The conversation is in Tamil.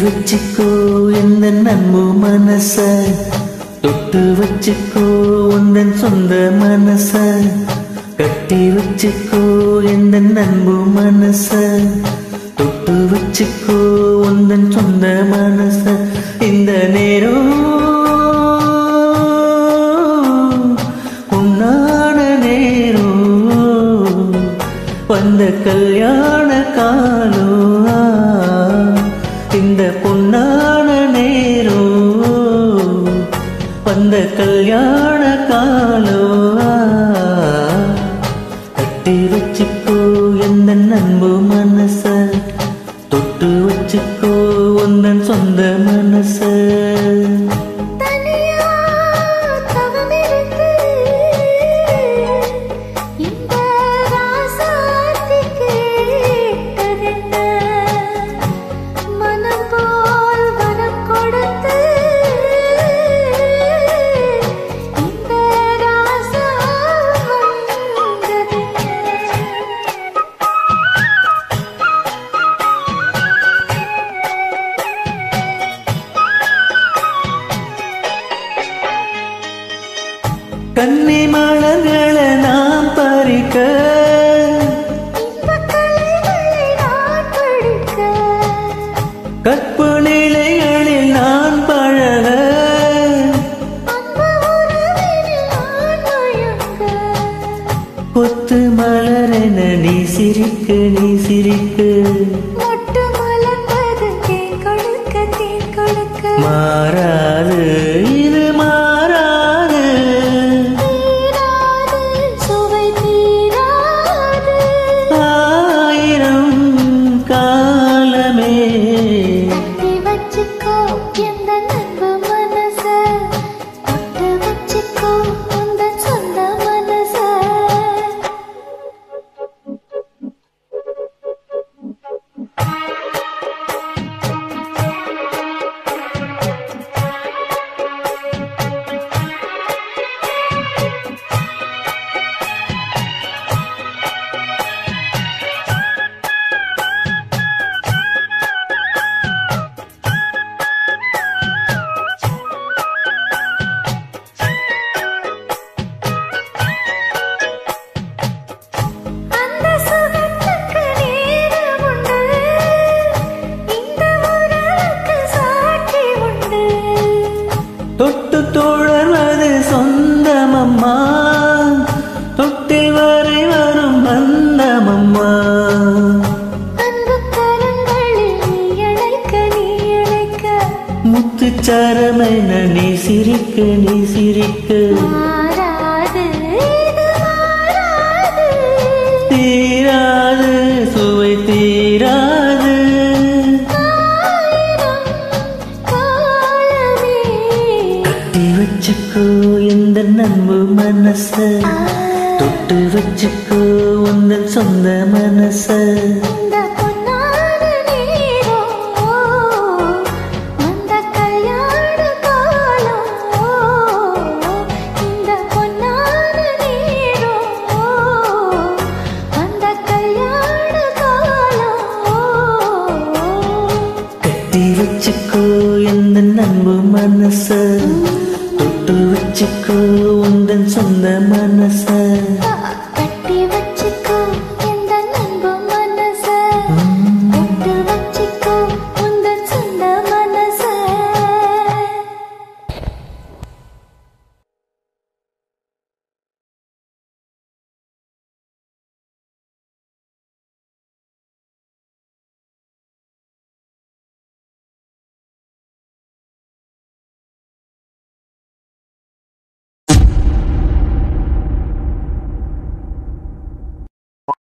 வச்சுக்கோ எந்த நன்பு மனச தொட்டு வச்சுக்கோ உந்தன் சொந்த மனச கட்டி வச்சுக்கோ எந்த நன்பு மனச தொட்டு வச்சுக்கோ உந்தன் சொந்த மனச இந்த நேரம் உன்னான நேரம் வந்த கல்யாண காலோ இந்த பொன்னான நேரம் வந்த கல்யாண காலோ கட்டி வச்சுக்கோ எந்த நண்பு மனச தொட்டு வச்சுக்கோ உந்தன் சொந்த மனச தனியா தவமிருந்து இந்த ராசாத்தி கேட்டதென்ன மனம் போல் வரம் கொடுத்து இந்த ராசா வந்ததென்ன கன்னி மலர்களை நாம் பறிக்க இன்பக் கலைகளை நான் படிக்க கற்பு நிலைகளில் நான் பழக அன்பு உறவினில் நான் மயங்க கொத்து மலரென நீ சிரிக்க நீ சிரிக்க மொட்டு மலர்ந்தது தேன் கொடுக்க தேன் கொடுக்க மாறாது இது மாறாது தீராது சுவை தீராது ஆயிரம் காலமே கட்டி வச்சுக்கோ எந்த நண்பு மனச தொட்டு வச்சுக்கோ உந்த சொந்த மனச அந்த சுகத்துக்கு நேரம் உண்டு இந்த உறவுக்கு சாட்சி உண்டு தொட்டு தோழர்வது சொந்தமம்மா தொட்டில் வரை வரும் பந்தமம்மா அன்பு கரங்களில் நீ அழைக்க நீ அழைக்க முத்துச்சரமென நீ சிரிக்க நீ சிரிக்க மாறாது இது மாறாது தீராது சுவை தீராது ஆயிரம் காலமே கட்டி வச்சுக்கோ இந்த நண்பு மனச தொட்டு வச்சுக்கோ உந்தன் சொந்த மனச இந்த பொன்னான நேரம் வந்த கல்யாண காலம் இந்த பொன்னான நேரம் வந்த கல்யாண காலம் கட்டி வச்சுக்கோ இந்த நண்பு மனச தொட்டு வச்சுக்கோ உந்தன் சொந்த மனச